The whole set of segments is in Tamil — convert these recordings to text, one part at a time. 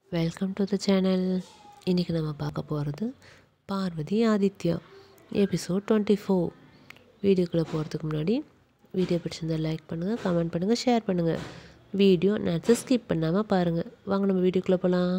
வெல்கம் டு த சேனல் இன்றைக்கி நம்ம பார்க்க போகிறது Parvathi Aditya episode twenty four வீடியோக்குள்ளே போகிறதுக்கு முன்னாடி வீடியோ பிடிச்சிருந்தா லைக் பண்ணுங்கள் கமெண்ட் பண்ணுங்கள் ஷேர் பண்ணுங்கள் வீடியோ நேரத்தை ஸ்கிப் பண்ணாமல் பாருங்கள் வாங்க நம்ம வீடியோக்குள்ளே போகலாம்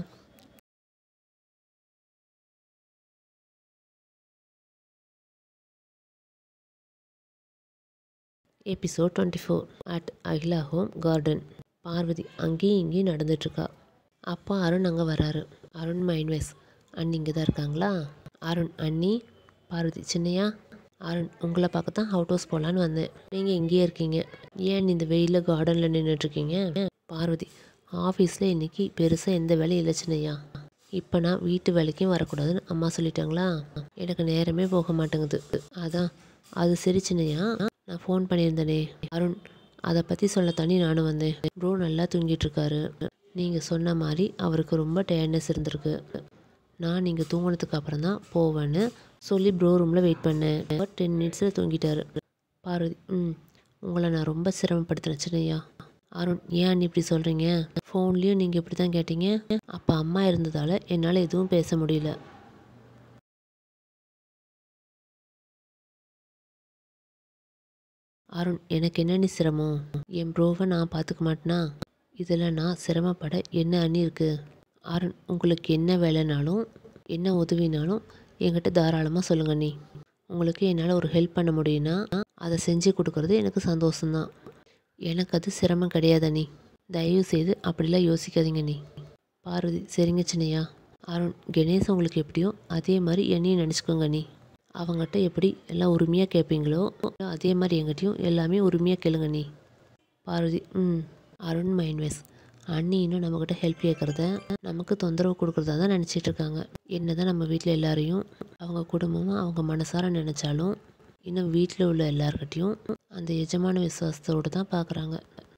episode twenty four at Akila home garden Parvathi அங்கேயும் இங்கேயும் நடந்துட்டுருக்கா அப்பா அருண் அங்கே வராரு அருண் மைன்வேஸ் அண்ணி இங்கே தான் இருக்காங்களா அருண் அண்ணி பார்வதி சின்னையா அருண் உங்களை பார்க்க தான் அவுட் ஹவுஸ் போகலான்னு வந்தேன் நீங்கள் இங்கேயே இருக்கீங்க ஏன் இந்த வெயிலில் கார்டனில் நின்றுட்டுருக்கீங்க பார்வதி ஆஃபீஸில் இன்றைக்கி பெருசாக எந்த வேலையும் இல்லை சின்னையா இப்போ நான் வீட்டு வேலைக்கும் வரக்கூடாதுன்னு அம்மா சொல்லிட்டாங்களா எனக்கு நேரமே போக மாட்டேங்குது அதான் அது சரி சின்னையா நான் ஃபோன் பண்ணியிருந்தேனே அருண் அதை பற்றி சொல்லத்தானே நானும் வந்தேன் ப்ரோ நல்லா தூங்கிட்டு இருக்காரு நீங்கள் சொன்ன மாதிரி அவருக்கு ரொம்ப டயர்ட்னஸ் இருந்திருக்கு நான் நீங்கள் தூங்கினதுக்கு அப்புறம் தான் போவேன்னு சொல்லி ப்ரோ ரூமில் வெயிட் பண்ணேன் பட் டென் மினிட்ஸில் தூங்கிட்டாரு பார்வதி ம் உங்களை நான் ரொம்ப சிரமப்படுத்துகிறேன் சின்னையா அருண் ஏன் இப்படி சொல்கிறீங்க ஃபோன்லேயும் நீங்கள் இப்படி தான் கேட்டீங்க அப்போ அம்மா இருந்ததால் என்னால் எதுவும் பேச முடியல அருண் எனக்கு என்ன நீ சிரமம் என் ப்ரோவை நான் பார்த்துக்க மாட்டேனா இதில் நான் சிரமப்பட என்ன அண்ணி இருக்கு அருண் உங்களுக்கு என்ன வேலைனாலும் என்ன உதவினாலும் என்கிட்ட தாராளமாக சொல்லுங்க நீ உங்களுக்கு என்னால் ஒரு ஹெல்ப் பண்ண முடியும்னா அதை செஞ்சு கொடுக்கறது எனக்கு சந்தோஷம்தான் எனக்கு அது சிரமம் கிடையாது அண்ணி தயவு செய்து அப்படிலாம் யோசிக்காதீங்க நீ பார்வதி சரிங்க சின்னையா அருண் கணேஷ் உங்களுக்கு எப்படியோ அதே மாதிரி என்னையும் நினச்சிக்கோங்க நீ அவங்ககிட்ட எப்படி எல்லாம் உரிமையாக கேட்பீங்களோ அதே மாதிரி எங்கிட்டையும் எல்லாமே உரிமையாக கேளுங்க நீ பார்வதி ம் அருண் மைன்வேஸ் அண்ணி இன்னும் நம்மக்கிட்ட ஹெல்ப் கேட்குறத நமக்கு தொந்தரவு கொடுக்குறதா தான் நினச்சிட்டு இருக்காங்க என்ன தான் நம்ம வீட்டில் எல்லாரையும் அவங்க குடும்பமும் அவங்க மனசார நினச்சாலும் இன்னும் வீட்டில் உள்ள எல்லார்கிட்டையும் அந்த எஜமான விசுவாசத்தோடு தான் பார்க்குறாங்க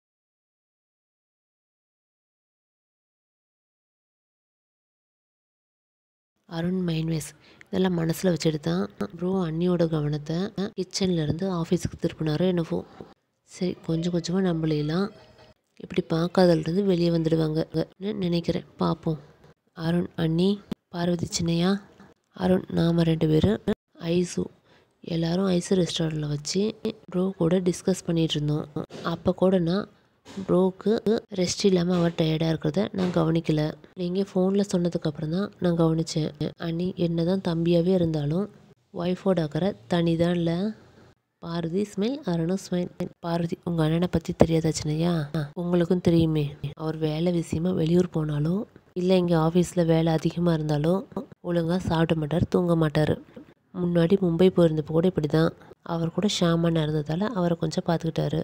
அருண் மைன்வேஸ் இதெல்லாம் மனசில் வச்சுட்டு தான் ப்ரோ அண்ணியோட கவனத்தை கிச்சன்லேருந்து ஆஃபீஸுக்கு திருப்பினாரோ என்னவோ சரி கொஞ்சம் கொஞ்சமாக நம்மளையெல்லாம் இப்படி பார்க்காதலேருந்து வெளியே வந்துடுவாங்கன்னு நினைக்கிறேன் பார்ப்போம் அருண் அண்ணி பார்வதி சின்னையா அருண் நாம் ரெண்டு பேரும் ஐசு எல்லாரும் ஐசு ரெஸ்டாரண்ட்டில் வச்சு ப்ரோ கூட டிஸ்கஸ் பண்ணிகிட்டு இருந்தோம் அப்போ கூட நான் ப்ரோக்கு ரெஸ்ட் இல்லாமல் அவர் டயர்டாக இருக்கிறத நான் கவனிக்கல நீங்கள் ஃபோனில் சொன்னதுக்கப்புறம் தான் நான் கவனித்தேன் அண்ணி என்ன தான் தம்பியாகவே இருந்தாலும் ஒய்ஃபோட அக்கறை தனி தான் இல்லை பாரதி ஸ்மைல் அருணும் ஸ்மைல் பாரதி உங்கள் அண்ணனை பற்றி தெரியாதா சின்னையா உங்களுக்கும் தெரியுமே அவர் வேலை விஷயமா வெளியூர் போனாலோ இல்லை இங்கே ஆஃபீஸில் வேலை அதிகமாக இருந்தாலோ ஒழுங்காக சாப்பிட மாட்டார் தூங்க மாட்டார் முன்னாடி மும்பை போயிருந்தப்போ கூட இப்படி தான் அவர் கூட ஷாமான இருந்ததால் அவரை கொஞ்சம் பார்த்துக்கிட்டாரு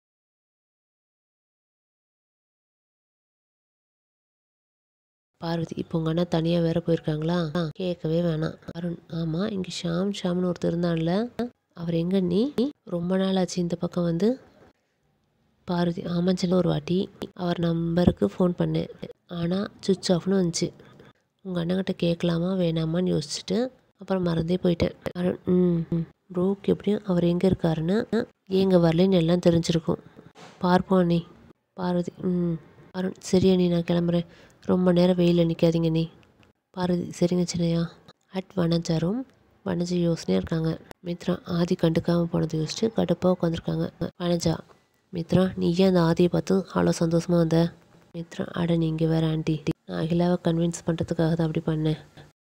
பார்வதி இப்போ உங்கள் அண்ணா தனியாக வேற போயிருக்காங்களா கேட்கவே வேணாம் அருண் ஆமாம் இங்கே ஷாம் ஷாம்னு ஒருத்தர் இருந்தான்ல அவர் எங்க நீ ரொம்ப நாள் ஆச்சு இந்த பக்கம் வந்து பார்வதி ஆமாம் சின்ன ஒரு வாட்டி அவர் நம்பருக்கு ஃபோன் பண்ணேன் ஆனால் சுவிட்ச் ஆஃப்னு வந்துச்சு உங்கள் அண்ணங்கிட்ட கேட்கலாமா வேணாமான்னு யோசிச்சுட்டு அப்புறம் மறந்தே போயிட்டேன் அருண் ம் ப்ரோக்கு எப்படியும் அவர் எங்கே இருக்காருன்னு ஏங்க வரலன்னு எல்லாம் தெரிஞ்சிருக்கும் பார்ப்போம் அண்ணி பார்வதி ம் அருண் சரி அண்ணி நான் கிளம்புறேன் ரொம்ப நேரம் வெயிலில் நிற்காதீங்க நீ பார்வதி சரிங்க சின்னையா அட் வனஜாரும் வனஜ யோசனையாக இருக்காங்க மித்ரா ஆதி கண்டுக்காமல் போனதை யோசிச்சு கடுப்பாக உட்காந்துருக்காங்க வனஜா மித்ரா நீ ஏன் அந்த ஆதியை பார்த்து அவ்வளோ சந்தோஷமாக வந்த மித்ரா அட நீங்கள் வேற ஆண்டி நான் அகிலாவை கன்வின்ஸ் பண்ணுறதுக்காக தான் அப்படி பண்ணேன்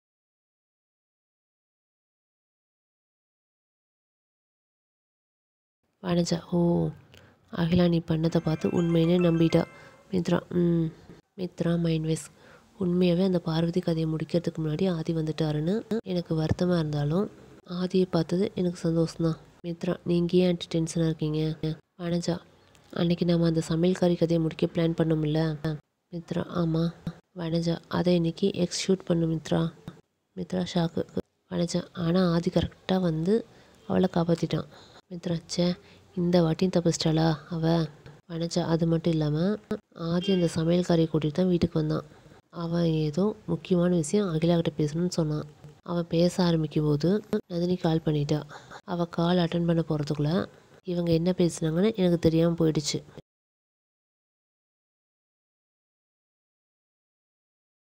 வனஜா ஓ அகிலா நீ பண்ணதை பார்த்து உண்மையினே நம்பிட்டா மித்ரா ம் மித்ரா மைண்ட்வேஸ் உண்மையாகவே அந்த பார்வதி கதையை முடிக்கிறதுக்கு முன்னாடி ஆதி வந்துட்டாருன்னு எனக்கு வருத்தமாக இருந்தாலும் ஆதியை பார்த்தது எனக்கு சந்தோஷம்தான் மித்ரா நீங்கள் ஏன் ஆன்ட்டி டென்ஷனாக இருக்கீங்க வனஜா அன்னைக்கு நம்ம அந்த சமையல்காரி கதையை முடிக்க பிளான் பண்ணோம்ல மித்ரா ஆமாம் வனஜா அதை இன்னைக்கு எக்ஸிக்யூட் பண்ணு மித்ரா மித்ரா ஷாக்கு வனஜா ஆனால் ஆதி கரெக்டாக வந்து அவளை காப்பாற்றிட்டான் மித்ரா ச்சே இந்த வாட்டியும் தப்பிச்சிட்டாளா அவ வனஜா அது மட்டும் இல்லாமல் ஆதி அந்த சமையல்காரியை கூட்டிகிட்டு தான் வீட்டுக்கு வந்தான் அவன் ஏதோ முக்கியமான விஷயம் அகிலா கிட்ட பேசணும்னு சொன்னான் அவன் பேச ஆரம்பிக்கும் போது நந்தினி கால் பண்ணிட்டா அவள் கால் அட்டன் பண்ண போகிறதுக்குள்ள இவங்க என்ன பேசுனாங்கன்னு எனக்கு தெரியாமல் போயிடுச்சு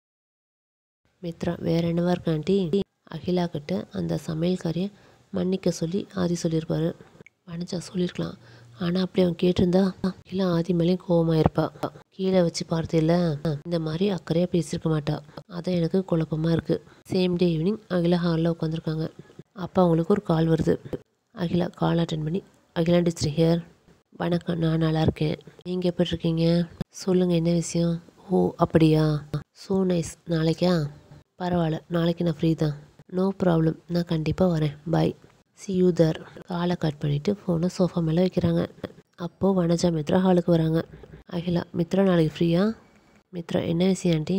மித்ரா வேற என்னவா இருக்கு ஆண்டி அகிலா கிட்ட அந்த சமையல்காரியை மன்னிக்க சொல்லி ஆதி சொல்லியிருப்பாரு வனஜா சொல்லியிருக்கலாம் ஆனால் அப்படி அவன் கேட்டிருந்தா அகிலா ஆதி மேலேயும் கோவமாக இருப்பா கீழே வச்சு பார்த்ததில்ல இந்த மாதிரி அக்கறையாக பேசியிருக்க மாட்டா அதான் எனக்கு குழப்பமாக இருக்குது சேம் டே ஈவினிங் அகிலா ஹாலில் உட்காந்துருக்காங்க அப்போ அவங்களுக்கு ஒரு கால் வருது அகிலா கால் அட்டன் பண்ணி அகிலா டிஸ்ட்ரி ஹியர் வணக்கம் நான் நல்லா இருக்கேன் நீங்கள் எப்படி இருக்கீங்க சொல்லுங்கள் என்ன விஷயம் ஓ அப்படியா ஸோ நைஸ் நாளைக்கா பரவாயில்ல நாளைக்கு நான் ஃப்ரீ தான் நோ ப்ராப்ளம் நான் கண்டிப்பாக வரேன் பாய் சி யூ தர் காலை கட் பண்ணிவிட்டு ஃபோனை சோஃபா மேலே வைக்கிறாங்க அப்போது வனஜா மித்ரா ஹாலுக்கு வராங்க அகிலா மித்ரா நாளைக்கு ஃப்ரீயா மித்ரா என்ன விஷயம் ஆண்டி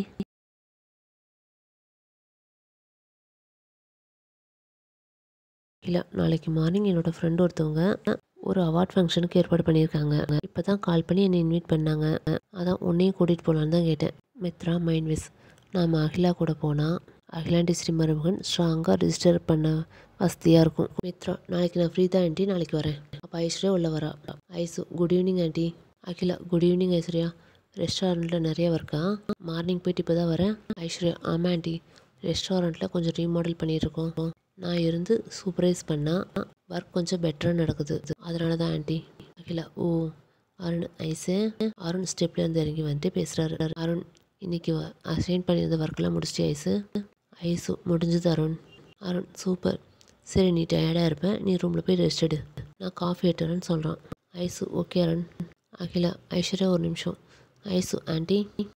இல்லை நாளைக்கு மார்னிங் என்னோடய ஃப்ரெண்ட் ஒருத்தவங்க ஒரு அவார்ட் ஃபங்க்ஷனுக்கு ஏற்பாடு பண்ணியிருக்காங்க இப்போ தான் கால் பண்ணி என்னை இன்வைட் பண்ணாங்க அதான் உன்னையும் கூட்டிகிட்டு போகலான்னு தான் கேட்டேன் மித்ரா மைண்ட்விஸ் நாம் அகிலா கூட போனால் அகிலாண்டி ஸ்ரீ மருமகன் ஸ்ட்ராங்காக ரிஜிஸ்டர் பண்ண வசதியாக இருக்கும் மித்ரா நாளைக்கு நான் ஃப்ரீ தான் ஆண்டி நாளைக்கு வரேன் அப்போ ஐஸ்வர்யா உள்ளே வரா Aishu good evening aunty Akila good evening Aishwarya ரெஸ்டாரண்ட்டில் நிறைய ஒர்க்கா மார்னிங் போயிட்டு இப்போ தான் வரேன் ஐஸ்வர்யா ஆமாம் ஆண்டி ரெஸ்டாரண்ட்டில் கொஞ்சம் ரீமாடல் பண்ணியிருக்கோம் நான் இருந்து சூப்பரைஸ் பண்ணால் ஒர்க் கொஞ்சம் பெட்டராக நடக்குது அதனால தான் ஆண்டி அகிலா ஓ அருண் ஐசு அருண் ஸ்டெப்ல இருந்து இறங்கி வந்துட்டு பேசுகிறாரு அருண் இன்னைக்கு அசைன் பண்ணியிருந்த ஒர்க்கெல்லாம் முடிச்சிட்டு ஐசு ஐசு முடிஞ்சது அருண் அருண் சூப்பர் சரி நீ டயர்டாக இருப்பேன் நீ ரூமில் போய் ரெஸ்ட் எடு நான் காஃபி எடுத்துறேன்னு சொல்கிறான் ஐசு ஓகே அருண் அகிலா ஐஸ்வர்யா ஒரு நிமிஷம் ஐசு ஆண்டி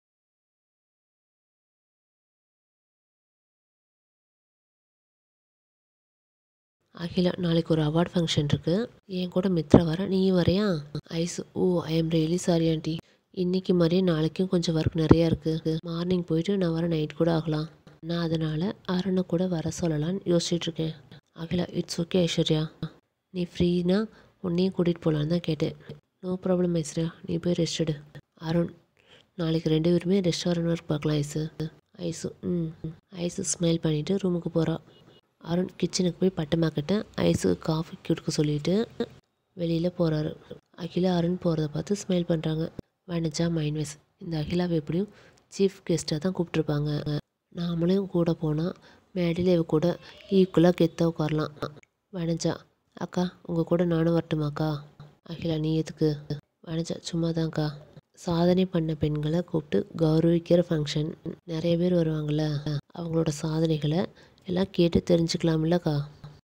அகிலா நாளைக்கு ஒரு அவார்ட் ஃபங்க்ஷன் இருக்கு என் கூட மித்ரா வர நீயும் வரையா Aish oh I am really sorry aunty இன்னைக்கு மாதிரியே நாளைக்கும் கொஞ்சம் ஒர்க் நிறையா இருக்கு மார்னிங் போயிட்டு நான் வர நைட் கூட ஆகலாம் நான் அதனால அருணை கூட வர சொல்லலான்னு யோசிச்சுட்டு இருக்கேன் அகிலா இட்ஸ் ஓகே ஐஸ்வர்யா நீ ஃப்ரீனா உன்னையும் கூட்டிகிட்டு போகலான்னு தான் கேட்டேன் நோ ப்ராப்ளம் ஐஸ்வர்யா நீ போய் ரெஸ்ட் எடு அருண் நாளைக்கு ரெண்டு பேருமே ரெஸ்டாரண்ட் ஒர்க் பார்க்கலாம் ஐஸு ஐஸு ம் ஐஸு ஸ்மைல் பண்ணிவிட்டு ரூமுக்கு போகிறா அருண் கிச்சனுக்கு போய் பட்டமாக்கிட்ட ஐஸுக்கு காஃபி கொடுக்க சொல்லிட்டு வெளியில் போகிறாரு அகிலா அருண் போகிறத பார்த்து ஸ்மைல் பண்ணுறாங்க வனஜா மைன்வெஸ் இந்த அகிலாவை எப்படியும் சீஃப் கெஸ்ட்டாக தான் கூப்பிட்ருப்பாங்க நாமளும் கூட போனால் மேடையில் இவ கூட ஈக்குவலாக கெத்தாக உட்காரலாம் வனஜா அக்கா உங்கள் கூட நானும் வரட்டுமாக்கா அகிலா நீ எதுக்கு வனஜா சும்மா தான்க்கா சாதனை பண்ண பெண்களை கூப்பிட்டு கௌரவிக்கிற ஃபங்க்ஷன் நிறைய பேர் வருவாங்கள்ல அவங்களோட சாதனைகளை எல்லாம் கேட்டு தெரிஞ்சுக்கலாம்லக்கா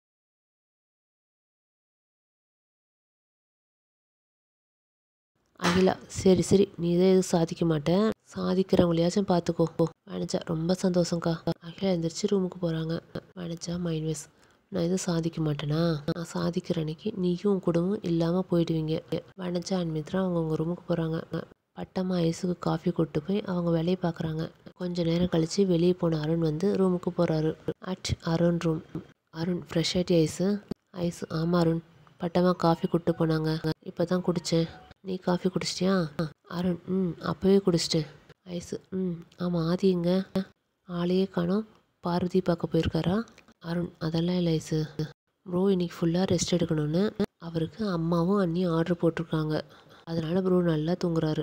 அகிலா சரி சரி நீ இதை எதுவும் சாதிக்க மாட்டேன் சாதிக்கிறவங்களையாச்சும் பார்த்துக்கோ வனஜா ரொம்ப சந்தோஷம்க்கா அகிலா எந்திரிச்சு ரூமுக்கு போகிறாங்க வனஜா மைன்வெஸ் நான் எதுவும் சாதிக்க மாட்டேனா நான் சாதிக்கிற அன்னைக்கு நீயும் உன் குடும்பம் இல்லாமல் போயிடுவீங்க வனஜா அண்ட் மித்ரா அவங்க உங்கள் ரூமுக்கு போகிறாங்க பட்டம்மா ஐஸுக்கு காஃபி கொண்டு போய் அவங்க வேலையை பார்க்குறாங்க கொஞ்ச நேரம் கழித்து வெளியே போன அருண் வந்து ரூமுக்கு போகிறாரு at Arun room Arun fresh ஆகிட்டு ஐஸு ஐஸ் ஆமாம் அருண் பட்டம்மா காஃபி கொடுத்து போனாங்க இப்போ தான் குடித்தேன் நீ காஃபி குடிச்சிட்டியா அருண் ம் அப்போவே குடிச்சிட்டேன் ஐஸு ம் ஆமாம் ஆதி எங்க ஆளையே காணோம் பார்வதி பார்க்க போயிருக்காரா அருண் அதெல்லாம் இல்லை ஐஸு ப்ரோ இன்னைக்கு ஃபுல்லாக ரெஸ்ட் எடுக்கணும்னு அவருக்கு அம்மாவும் அண்ணியும் ஆர்டர் போட்டிருக்காங்க அதனால ப்ரோ நல்லா தூங்குறாரு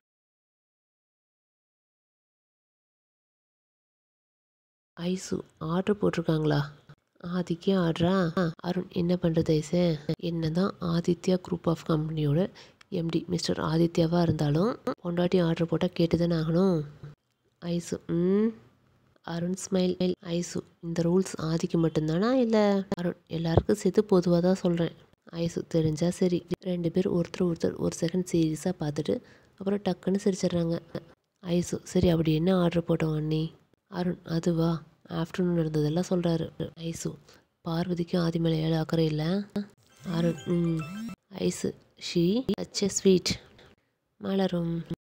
ஐசு ஆர்டர் போட்டிருக்காங்களா ஆதித்யா ஆர்டரா அருண் என்ன பண்ணுறது ஐசு என்னதான் ஆதித்யா குரூப் ஆஃப் கம்பெனியோட எம்டி மிஸ்டர் ஆதித்யாவாக இருந்தாலும் பொண்டாட்டி ஆர்டர் போட்டால் கேட்டு தானே ஆகணும் ஐசு ம் அருண் ஸ்மைல் ஐசு இந்த ரூல்ஸ் ஆதிக்கு மட்டும்தானா இல்லை அருண் எல்லாருக்கும் சேர்த்து பொதுவாக தான் சொல்கிறேன் ஐசு தெரிஞ்சா சரி ரெண்டு பேர் ஒருத்தர் ஒருத்தர் ஒரு செகண்ட் சீரியஸாக பார்த்துட்டு அப்புறம் டக்குன்னு சிரிச்சிடுறாங்க ஐசு சரி அப்படி என்ன ஆர்டர் போட்டோம் அண்ணி அருண் அதுவா ஆஃப்டர்நூன் நடந்ததெல்லாம் சொல்கிறாரு ஐசு பார்வதிக்கும் ஆதி மேலே ஏழு அக்கறை இல்லை அருண் ம் ஐசு ஷீ அச்ச ஸ்வீட் மலரும்